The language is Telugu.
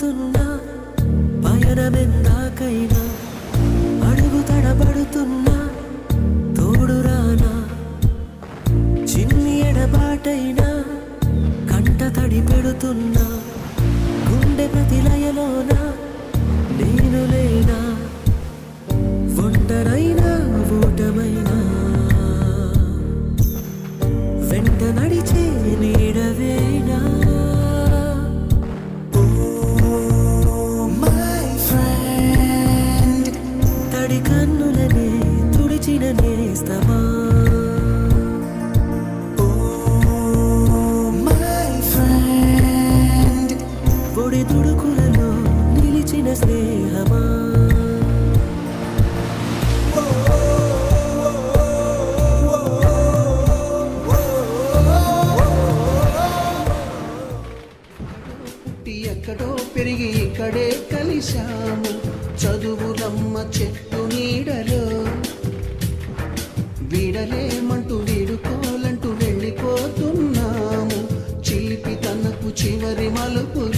పడుతున్నా పయనమెందాకైనా అడుగు తడబడుతున్నా తోడురానా చిన్ని ఎడబాటైనా కంట తడి పెడుతున్నా గుండె ప్రతిలయలోన నేను లేనా ఒంటరైనా ఊటమైనా వెంట నడిచే నీడవేనా My friend, తడి కన్నులనే తుడిచిన నేస్తమా my friend, పొడి తుడుకులలో నిలిచిన స్నేహమా పుట్టి ఎక్కడో పెరిగి ఇక్కడే కలిశాము చదువులమ్మ చెట్టు నీడలో వీడలేమంటూ వీడుకోలంటూ వెళ్ళిపోతున్నాము చిలిపి తనకు చివరి మలుపులు